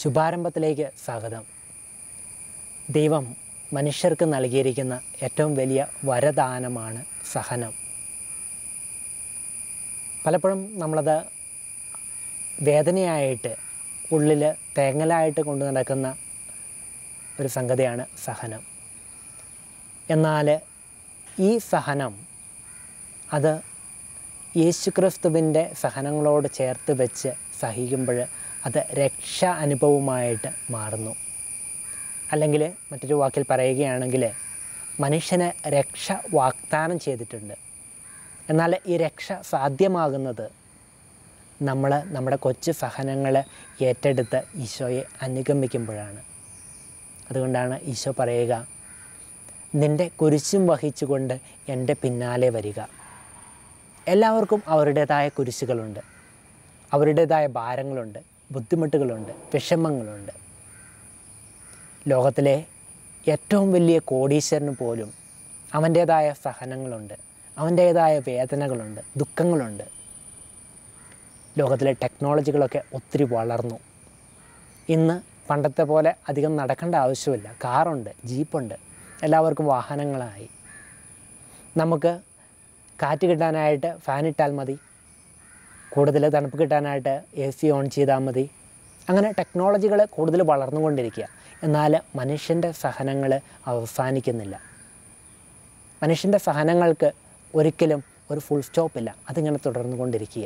ശുഭാരംഭത്തിലേക്ക് സ്വാഗതം ദൈവം മനുഷ്യർക്ക് നൽകിയിരിക്കുന്ന ഏറ്റവും വലിയ വരദാനമാണ് സഹനം പലപ്പോഴും നമ്മളത് വേദനയായിട്ട് ഉള്ളിൽ തേങ്ങലായിട്ട് കൊണ്ടു നടക്കുന്ന ഒരു സംഗതിയാണ് സഹനം എന്നാൽ ഈ സഹനം അത് യേശുക്രിസ്തുവിൻ്റെ സഹനങ്ങളോട് ചേർത്ത് വെച്ച് സഹിക്കുമ്പോൾ അത് രക്ഷ അനുഭവമായിട്ട് മാറുന്നു അല്ലെങ്കിൽ മറ്റൊരു വാക്കിൽ പറയുകയാണെങ്കിൽ മനുഷ്യന് രക്ഷ വാഗ്ദാനം ചെയ്തിട്ടുണ്ട് എന്നാൽ ഈ രക്ഷ സാധ്യമാകുന്നത് നമ്മൾ നമ്മുടെ കൊച്ചു സഹനങ്ങൾ ഏറ്റെടുത്ത് ഈശോയെ അനുഗമിക്കുമ്പോഴാണ് അതുകൊണ്ടാണ് ഈശോ പറയുക നിൻ്റെ കുരിശും വഹിച്ചുകൊണ്ട് എൻ്റെ പിന്നാലെ വരിക എല്ലാവർക്കും അവരുടേതായ കുരിശുകളുണ്ട് അവരുടേതായ ഭാരങ്ങളുണ്ട് ബുദ്ധിമുട്ടുകളുണ്ട് വിഷമങ്ങളുണ്ട് ലോകത്തിലെ ഏറ്റവും വലിയ കോടീശ്വരന് പോലും അവൻ്റേതായ സഹനങ്ങളുണ്ട് അവൻ്റേതായ വേദനകളുണ്ട് ദുഃഖങ്ങളുണ്ട് ലോകത്തിലെ ടെക്നോളജികളൊക്കെ ഒത്തിരി വളർന്നു ഇന്ന് പണ്ടത്തെ പോലെ അധികം നടക്കേണ്ട ആവശ്യമില്ല കാറുണ്ട് ജീപ്പുണ്ട് എല്ലാവർക്കും വാഹനങ്ങളായി നമുക്ക് കാറ്റ് കിട്ടാനായിട്ട് ഫാൻ ഇട്ടാൽ മതി കൂടുതൽ തണുപ്പ് കിട്ടാനായിട്ട് എ സി ഓൺ ചെയ്താൽ മതി അങ്ങനെ ടെക്നോളജികൾ കൂടുതൽ വളർന്നുകൊണ്ടിരിക്കുക എന്നാൽ മനുഷ്യൻ്റെ സഹനങ്ങൾ അവസാനിക്കുന്നില്ല മനുഷ്യൻ്റെ സഹനങ്ങൾക്ക് ഒരിക്കലും ഒരു ഫുൾ സ്റ്റോപ്പില്ല അതിങ്ങനെ തുടർന്നുകൊണ്ടിരിക്കുക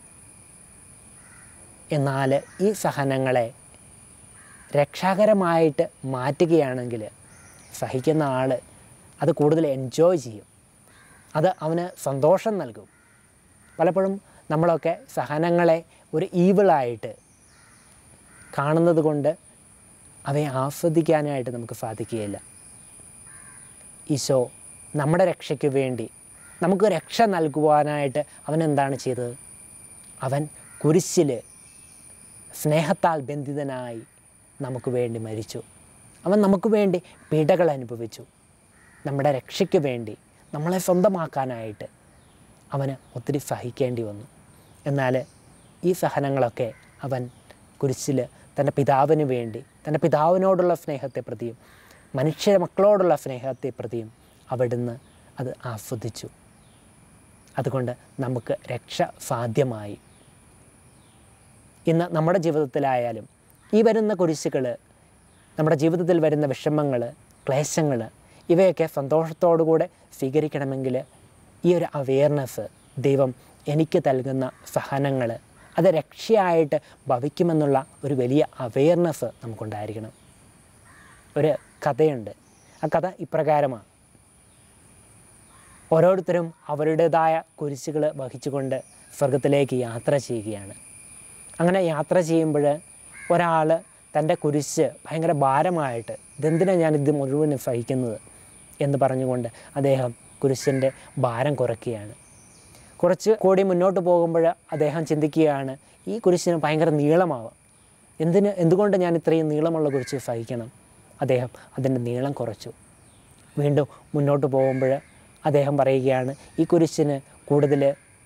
എന്നാൽ ഈ സഹനങ്ങളെ രക്ഷാകരമായിട്ട് മാറ്റുകയാണെങ്കിൽ സഹിക്കുന്ന ആൾ അത് കൂടുതൽ എൻജോയ് ചെയ്യും അത് അവന് സന്തോഷം നൽകും പലപ്പോഴും നമ്മളൊക്കെ സഹനങ്ങളെ ഒരു ഈവിളായിട്ട് കാണുന്നത് കൊണ്ട് അവയെ ആസ്വദിക്കാനായിട്ട് നമുക്ക് സാധിക്കുകയില്ല ഈശോ നമ്മുടെ രക്ഷയ്ക്ക് വേണ്ടി നമുക്ക് രക്ഷ നൽകുവാനായിട്ട് അവൻ എന്താണ് ചെയ്തത് അവൻ കുരിശിൽ സ്നേഹത്താൽ ബന്ധിതനായി നമുക്ക് വേണ്ടി മരിച്ചു അവൻ നമുക്ക് വേണ്ടി പീഡകൾ അനുഭവിച്ചു നമ്മുടെ രക്ഷയ്ക്ക് വേണ്ടി നമ്മളെ സ്വന്തമാക്കാനായിട്ട് അവന് ഒത്തിരി സഹിക്കേണ്ടി വന്നു എന്നാൽ ഈ സഹനങ്ങളൊക്കെ അവൻ കുരിശിൽ തൻ്റെ പിതാവിന് വേണ്ടി തൻ്റെ പിതാവിനോടുള്ള സ്നേഹത്തെ പ്രതിയും മനുഷ്യ മക്കളോടുള്ള സ്നേഹത്തെ പ്രതിയും അവിടുന്ന് അത് ആസ്വദിച്ചു അതുകൊണ്ട് നമുക്ക് രക്ഷ സാധ്യമായി ഇന്ന് നമ്മുടെ ജീവിതത്തിലായാലും ഈ വരുന്ന കുരിശുകൾ നമ്മുടെ ജീവിതത്തിൽ വരുന്ന വിഷമങ്ങൾ ക്ലേശങ്ങൾ ഇവയൊക്കെ സന്തോഷത്തോടുകൂടെ സ്വീകരിക്കണമെങ്കിൽ ഈ ഒരു അവെയർനെസ് ദൈവം എനിക്ക് നൽകുന്ന സഹനങ്ങൾ അത് രക്ഷയായിട്ട് ഭവിക്കുമെന്നുള്ള ഒരു വലിയ അവെയർനെസ് നമുക്കുണ്ടായിരിക്കണം ഒരു കഥയുണ്ട് ആ കഥ ഇപ്രകാരമാണ് ഓരോരുത്തരും അവരുടേതായ കുരിശുകൾ വഹിച്ചുകൊണ്ട് സ്വർഗത്തിലേക്ക് യാത്ര ചെയ്യുകയാണ് അങ്ങനെ യാത്ര ചെയ്യുമ്പോൾ ഒരാൾ തൻ്റെ കുരിശ് ഭയങ്കര ഭാരമായിട്ട് ഇതെന്തിനാണ് ഞാനിത് മുഴുവനും സഹിക്കുന്നത് എന്ന് പറഞ്ഞുകൊണ്ട് അദ്ദേഹം കുരിശിൻ്റെ ഭാരം കുറയ്ക്കുകയാണ് കുറച്ച് കൂടി മുന്നോട്ട് പോകുമ്പോൾ അദ്ദേഹം ചിന്തിക്കുകയാണ് ഈ കുരിശിന് ഭയങ്കര നീളമാവാം എന്തിന് എന്തുകൊണ്ട് ഞാൻ ഇത്രയും നീളമുള്ള കുരിശ് സഹിക്കണം അദ്ദേഹം അതിൻ്റെ നീളം കുറച്ചു വീണ്ടും മുന്നോട്ട് പോകുമ്പോൾ അദ്ദേഹം പറയുകയാണ് ഈ കുരിശിന് കൂടുതൽ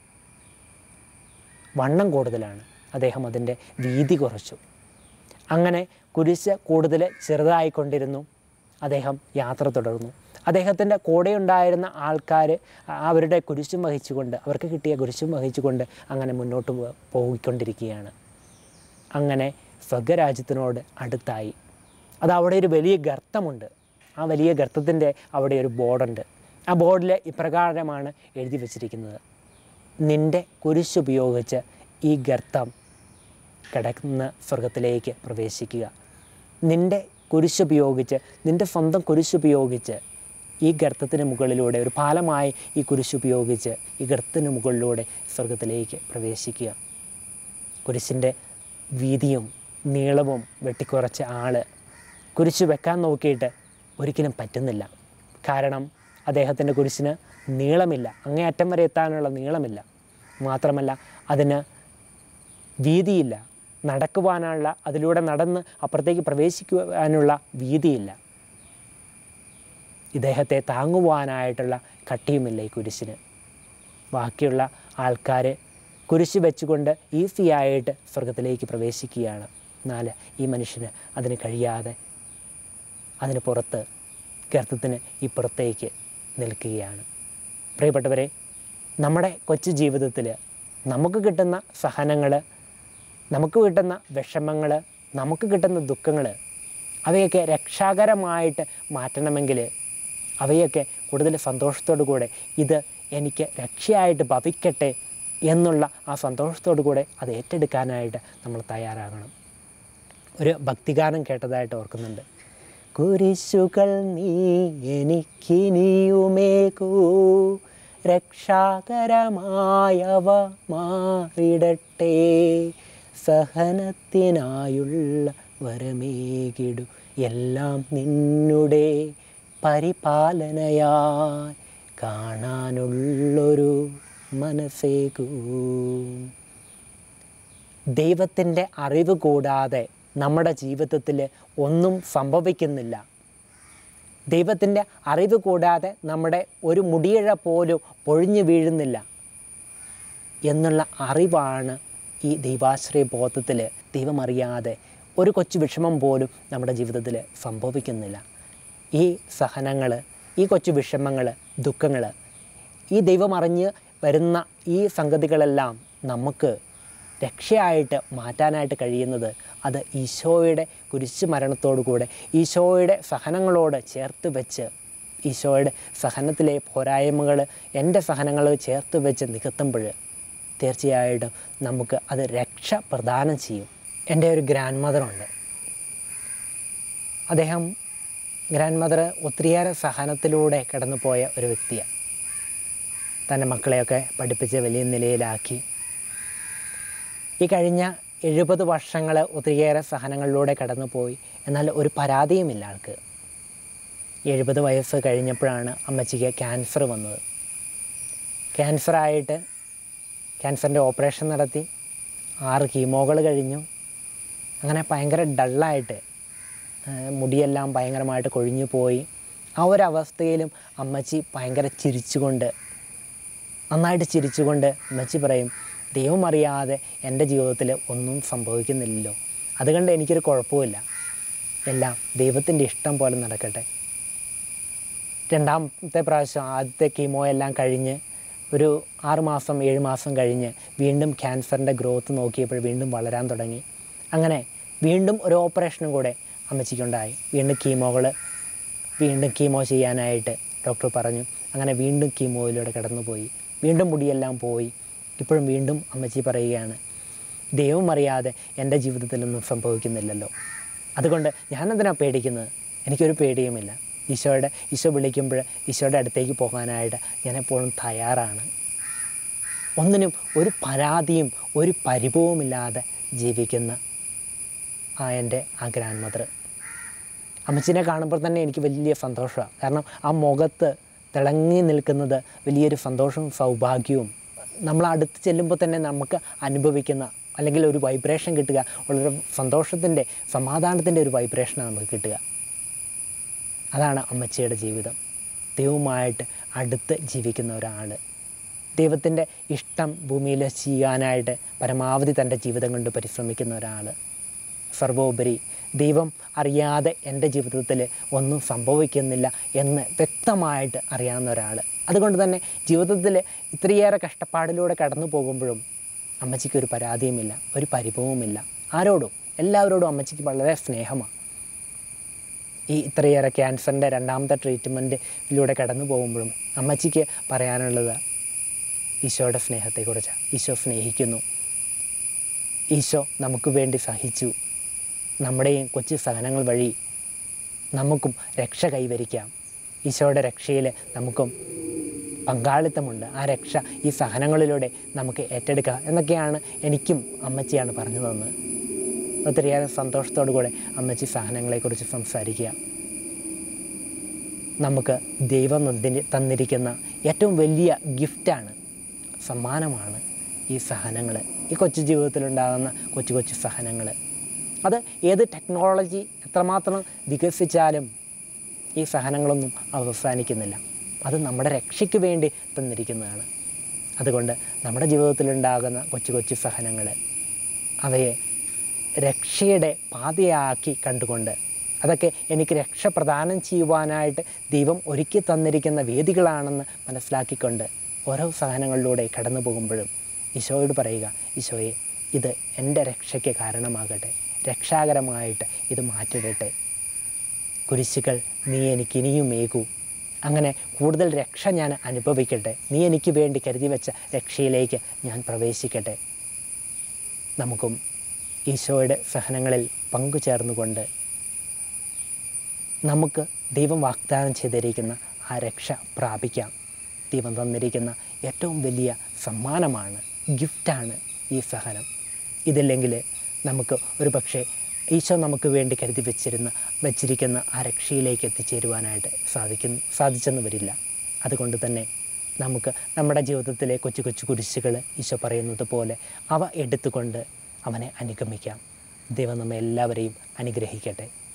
വണ്ണം കൂടുതലാണ് അദ്ദേഹം അതിൻ്റെ വീതി കുറച്ചു അങ്ങനെ കുരിശ് കൂടുതൽ ചെറുതായിക്കൊണ്ടിരുന്നു അദ്ദേഹം യാത്ര തുടർന്നു അദ്ദേഹത്തിൻ്റെ കൂടെയുണ്ടായിരുന്ന ആൾക്കാർ അവരുടെ കുരിശും വഹിച്ചുകൊണ്ട് അവർക്ക് കിട്ടിയ കുരിശും വഹിച്ചുകൊണ്ട് അങ്ങനെ മുന്നോട്ട് പോ- പോയിക്കൊണ്ടിരിക്കുകയാണ് അങ്ങനെ സ്വർഗരാജ്യത്തിനോട് അടുത്തായി അത് അവിടെ ഒരു വലിയ ഗർത്തമുണ്ട് ആ വലിയ ഗർത്തത്തിൻ്റെ അവിടെ ഒരു ബോർഡുണ്ട് ആ ബോർഡിൽ ഇപ്രകാരമാണ് എഴുതി വച്ചിരിക്കുന്നത് നിൻ്റെ കുരിശുപയോഗിച്ച് ഈ ഗർത്തം കിടക്കുന്ന സ്വർഗത്തിലേക്ക് പ്രവേശിക്കുക നിൻ്റെ കുരിശുപയോഗിച്ച് നിൻ്റെ സ്വന്തം കുരിശുപയോഗിച്ച് ഈ ഗർത്തത്തിന് മുകളിലൂടെ ഒരു പാലമായി ഈ കുരിശുപയോഗിച്ച് ഈ ഗർത്തത്തിന് മുകളിലൂടെ സ്വർഗത്തിലേക്ക് പ്രവേശിക്കുക കുരിശിൻ്റെ വീതിയും നീളവും വെട്ടിക്കുറച്ച ആൾ കുരിശ് വെക്കാൻ നോക്കിയിട്ട് ഒരിക്കലും പറ്റുന്നില്ല കാരണം അദ്ദേഹത്തിൻ്റെ കുരിശിന് നീളമില്ല അങ്ങേയറ്റം വരെ എത്താനുള്ള നീളമില്ല മാത്രമല്ല അതിന് വീതിയില്ല നടക്കുവാനുള്ള അതിലൂടെ നടന്ന് അപ്പുറത്തേക്ക് പ്രവേശിക്കുവാനുള്ള വീതിയില്ല ഇദ്ദേഹത്തെ താങ്ങുവാനായിട്ടുള്ള കട്ടിയുമില്ല ഈ കുരിശിന് ബാക്കിയുള്ള ആൾക്കാർ കുരിശ് വെച്ചുകൊണ്ട് ഈസിയായിട്ട് സ്വർഗത്തിലേക്ക് പ്രവേശിക്കുകയാണ് എന്നാൽ ഈ മനുഷ്യന് അതിന് കഴിയാതെ അതിന് പുറത്ത് ഗർത്തത്തിന് ഇപ്പുറത്തേക്ക് നിൽക്കുകയാണ് പ്രിയപ്പെട്ടവരെ നമ്മുടെ കൊച്ചു ജീവിതത്തിൽ നമുക്ക് കിട്ടുന്ന സഹനങ്ങൾ നമുക്ക് കിട്ടുന്ന വിഷമങ്ങൾ നമുക്ക് കിട്ടുന്ന ദുഃഖങ്ങൾ അവയൊക്കെ രക്ഷാകരമായിട്ട് മാറ്റണമെങ്കിൽ അവയൊക്കെ കൂടുതൽ സന്തോഷത്തോടു കൂടെ ഇത് എനിക്ക് രക്ഷയായിട്ട് ഭവിക്കട്ടെ എന്നുള്ള ആ സന്തോഷത്തോടു കൂടെ അത് ഏറ്റെടുക്കാനായിട്ട് നമ്മൾ തയ്യാറാകണം ഒരു ഭക്തിഗാനം കേട്ടതായിട്ട് ഓർക്കുന്നുണ്ട് കുരിശുകൾ നീ എനിക്കിനിയുമേകൂ രക്ഷാകരമായവ മാറിടട്ടെ സഹനത്തിനായുള്ള വരമേകിടു എല്ലാം നിന്നുടെ പരിപാലനയായി കാണാനുള്ളൊരു മനസ്സേകൂ ദൈവത്തിൻ്റെ അറിവ് കൂടാതെ നമ്മുടെ ജീവിതത്തിൽ ഒന്നും സംഭവിക്കുന്നില്ല ദൈവത്തിൻ്റെ അറിവ് കൂടാതെ നമ്മുടെ ഒരു മുടിയിഴ പോലും പൊഴിഞ്ഞു വീഴുന്നില്ല എന്നുള്ള അറിവാണ് ഈ ദൈവാശ്രയ ബോധത്തിൽ ദൈവമറിയാതെ ഒരു കൊച്ചു വിഷമം പോലും നമ്മുടെ ജീവിതത്തിൽ സംഭവിക്കുന്നില്ല ഈ സഹനങ്ങൾ ഈ കൊച്ചു വിഷമങ്ങൾ ദുഃഖങ്ങൾ ഈ ദൈവം അറിഞ്ഞ് വരുന്ന ഈ സംഗതികളെല്ലാം നമുക്ക് രക്ഷയായിട്ട് മാറ്റാനായിട്ട് കഴിയുന്നത് അത് ഈശോയുടെ കുരിശ് മരണത്തോടു കൂടെ ഈശോയുടെ സഹനങ്ങളോട് ചേർത്ത് വെച്ച് ഈശോയുടെ സഹനത്തിലെ പോരായ്മകൾ എൻ്റെ സഹനങ്ങൾ ചേർത്ത് വെച്ച് നികത്തുമ്പോൾ തീർച്ചയായിട്ടും നമുക്ക് അത് രക്ഷ പ്രദാനം ചെയ്യും എൻ്റെ ഒരു ഗ്രാൻഡ് മദറുണ്ട് അദ്ദേഹം ഗ്രാൻഡ് മദർ ഒത്തിരിയേറെ സഹനത്തിലൂടെ കടന്നുപോയ ഒരു വ്യക്തിയാണ് തൻ്റെ മക്കളെയൊക്കെ പഠിപ്പിച്ച് വലിയ നിലയിലാക്കി ഈ കഴിഞ്ഞ എഴുപത് വർഷങ്ങൾ ഒത്തിരിയേറെ സഹനങ്ങളിലൂടെ കടന്നുപോയി എന്നാൽ ഒരു പരാതിയുമില്ല ആൾക്ക് എഴുപത് വയസ്സ് കഴിഞ്ഞപ്പോഴാണ് അമ്മച്ചിക്ക് ക്യാൻസർ വന്നത് ക്യാൻസറായിട്ട് ക്യാൻസറിൻ്റെ ഓപ്പറേഷൻ നടത്തി ആറ് കീമോകൾ കഴിഞ്ഞു അങ്ങനെ ഭയങ്കര ഡള്ളായിട്ട് മുടിയെല്ലാം ഭയങ്കരമായിട്ട് കൊഴിഞ്ഞു പോയി ആ ഒരു അവസ്ഥയിലും അമ്മച്ചി ഭയങ്കര ചിരിച്ചുകൊണ്ട് നന്നായിട്ട് ചിരിച്ചുകൊണ്ട് അമ്മച്ചി പറയും ദൈവം അറിയാതെ എൻ്റെ ജീവിതത്തിൽ ഒന്നും സംഭവിക്കുന്നില്ലല്ലോ അതുകൊണ്ട് എനിക്കൊരു കുഴപ്പമില്ല എല്ലാം ദൈവത്തിൻ്റെ ഇഷ്ടം പോലെ നടക്കട്ടെ രണ്ടാമത്തെ പ്രാവശ്യം ആദ്യത്തെ കീമോ എല്ലാം കഴിഞ്ഞ് ഒരു ആറ് മാസം ഏഴ് മാസം കഴിഞ്ഞ് വീണ്ടും ക്യാൻസറിൻ്റെ ഗ്രോത്ത് നോക്കിയപ്പോൾ വീണ്ടും വളരാൻ തുടങ്ങി അങ്ങനെ വീണ്ടും ഒരു ഓപ്പറേഷനും കൂടെ അമ്മച്ചിക്കുണ്ടായി വീണ്ടും കീമോകൾ വീണ്ടും കീമോ ചെയ്യാനായിട്ട് ഡോക്ടർ പറഞ്ഞു അങ്ങനെ വീണ്ടും കീമോയിലൂടെ കടന്നുപോയി വീണ്ടും മുടിയെല്ലാം പോയി ഇപ്പോഴും വീണ്ടും അമ്മച്ചി പറയുകയാണ് ദൈവം അറിയാതെ എൻ്റെ ജീവിതത്തിലൊന്നും സംഭവിക്കുന്നില്ലല്ലോ അതുകൊണ്ട് ഞാനെന്തിനാണ് പേടിക്കുന്നത് എനിക്കൊരു പേടിയുമില്ല ഈശോയുടെ ഈശോ വിളിക്കുമ്പോൾ ഈശോയുടെ അടുത്തേക്ക് പോകാനായിട്ട് ഞാൻ എപ്പോഴും തയ്യാറാണ് ഒന്നിനും ഒരു പരാതിയും ഒരു പരിഭവമില്ലാതെ ജീവിക്കുന്ന ആ എൻ്റെ ആ ഗ്രാൻഡ് മദർ അമ്മച്ചിനെ കാണുമ്പോൾ തന്നെ എനിക്ക് വലിയ സന്തോഷമാണ് കാരണം ആ മുഖത്ത് തിളങ്ങി നിൽക്കുന്നത് വലിയൊരു സന്തോഷവും സൗഭാഗ്യവും നമ്മൾ അടുത്ത് ചെല്ലുമ്പോൾ തന്നെ നമുക്ക് അനുഭവിക്കുന്ന അല്ലെങ്കിൽ ഒരു വൈബ്രേഷൻ കിട്ടുക വളരെ സന്തോഷത്തിൻ്റെ സമാധാനത്തിൻ്റെ ഒരു വൈബ്രേഷനാണ് നമുക്ക് കിട്ടുക അതാണ് അമ്മച്ചിയുടെ ജീവിതം ദൈവവുമായിട്ട് അടുത്ത് ജീവിക്കുന്ന ഒരാൾ ദൈവത്തിൻ്റെ ഇഷ്ടം ഭൂമിയിൽ ചെയ്യാനായിട്ട് പരമാവധി തൻ്റെ ജീവിതം കൊണ്ട് പരിശ്രമിക്കുന്ന ഒരാൾ സർവോപരി ദൈവം അറിയാതെ എൻ്റെ ജീവിതത്തിൽ ഒന്നും സംഭവിക്കുന്നില്ല എന്ന് വ്യക്തമായിട്ട് അറിയാവുന്ന ഒരാൾ അതുകൊണ്ട് തന്നെ ജീവിതത്തിൽ ഇത്രയേറെ കഷ്ടപ്പാടിലൂടെ കടന്നു പോകുമ്പോഴും അമ്മച്ചിക്ക് ഒരു പരാതിയുമില്ല ഒരു പരിഭവവുമില്ല ആരോടും എല്ലാവരോടും അമ്മച്ചിക്ക് വളരെ സ്നേഹമാണ് ഈ ഇത്രയേറെ ക്യാൻസറിൻ്റെ രണ്ടാമത്തെ ട്രീറ്റ്മെൻറ്റിലൂടെ കടന്നു പോകുമ്പോഴും അമ്മച്ചിക്ക് പറയാനുള്ളത് ഈശോയുടെ സ്നേഹത്തെക്കുറിച്ച് ഈശോ സ്നേഹിക്കുന്നു ഈശോ നമുക്ക് വേണ്ടി സഹിച്ചു നമ്മുടെയും കൊച്ചു സഹനങ്ങൾ വഴി നമുക്കും രക്ഷ കൈവരിക്കാം ഈശോയുടെ രക്ഷയിൽ നമുക്കും പങ്കാളിത്തമുണ്ട് ആ രക്ഷ ഈ സഹനങ്ങളിലൂടെ നമുക്ക് ഏറ്റെടുക്കാം എന്നൊക്കെയാണ് എനിക്കും അമ്മച്ചിയാണ് പറഞ്ഞു തന്നത് ഒത്തിരിയേറെ സന്തോഷത്തോടു കൂടെ അമ്മച്ചി സഹനങ്ങളെക്കുറിച്ച് സംസാരിക്കുക നമുക്ക് ദൈവം നന്ദി തന്നിരിക്കുന്ന ഏറ്റവും വലിയ ഗിഫ്റ്റാണ് സമ്മാനമാണ് ഈ സഹനങ്ങൾ ഈ കൊച്ചു ജീവിതത്തിലുണ്ടാകുന്ന കൊച്ചു കൊച്ചു സഹനങ്ങൾ അത് ഏത് ടെക്നോളജി എത്രമാത്രം വികസിച്ചാലും ഈ സഹനങ്ങളൊന്നും അവസാനിക്കുന്നില്ല അത് നമ്മുടെ രക്ഷയ്ക്ക് വേണ്ടി തന്നിരിക്കുന്നതാണ് അതുകൊണ്ട് നമ്മുടെ ജീവിതത്തിലുണ്ടാകുന്ന കൊച്ചു കൊച്ചു സഹനങ്ങൾ അവയെ രക്ഷയുടെ പാതയാക്കി കണ്ടുകൊണ്ട് അതൊക്കെ എനിക്ക് രക്ഷ പ്രദാനം ചെയ്യുവാനായിട്ട് ദൈവം ഒരുക്കി തന്നിരിക്കുന്ന വേദികളാണെന്ന് മനസ്സിലാക്കിക്കൊണ്ട് ഓരോ സഹനങ്ങളിലൂടെ കടന്നു പോകുമ്പോഴും ഈശോയോട് പറയുക ഈശോയെ ഇത് എൻ്റെ രക്ഷയ്ക്ക് കാരണമാകട്ടെ രക്ഷാകരമായിട്ട് ഇത് മാറ്റിടട്ടെ കുരിശുകൾ നീ എനിക്ക് ഇനിയും ഏകൂ അങ്ങനെ കൂടുതൽ രക്ഷ ഞാൻ അനുഭവിക്കട്ടെ നീ എനിക്ക് വേണ്ടി കരുതി വെച്ച രക്ഷയിലേക്ക് ഞാൻ പ്രവേശിക്കട്ടെ നമുക്കും ഈശോയുടെ സഹനങ്ങളിൽ പങ്കുചേർന്നുകൊണ്ട് നമുക്ക് ദൈവം വാഗ്ദാനം ചെയ്തിരിക്കുന്ന ആ രക്ഷ പ്രാപിക്കാം ദൈവം തന്നിരിക്കുന്ന ഏറ്റവും വലിയ സമ്മാനമാണ് ഗിഫ്റ്റാണ് ഈ സഹനം ഇതില്ലെങ്കിൽ നമുക്ക് ഒരു പക്ഷേ ഈശോ നമുക്ക് വേണ്ടി കരുതി വെച്ചിരുന്ന വെച്ചിരിക്കുന്ന ആ രക്ഷയിലേക്ക് എത്തിച്ചേരുവാനായിട്ട് സാധിക്കുന്നു സാധിച്ചെന്ന് വരില്ല അതുകൊണ്ട് തന്നെ നമുക്ക് നമ്മുടെ ജീവിതത്തിലെ കൊച്ചു കൊച്ചു കുരിശുകൾ ഈശോ പറയുന്നത് പോലെ അവ എടുത്തുകൊണ്ട് അവനെ അനുഗമിക്കാം ദൈവം നമ്മെ എല്ലാവരെയും അനുഗ്രഹിക്കട്ടെ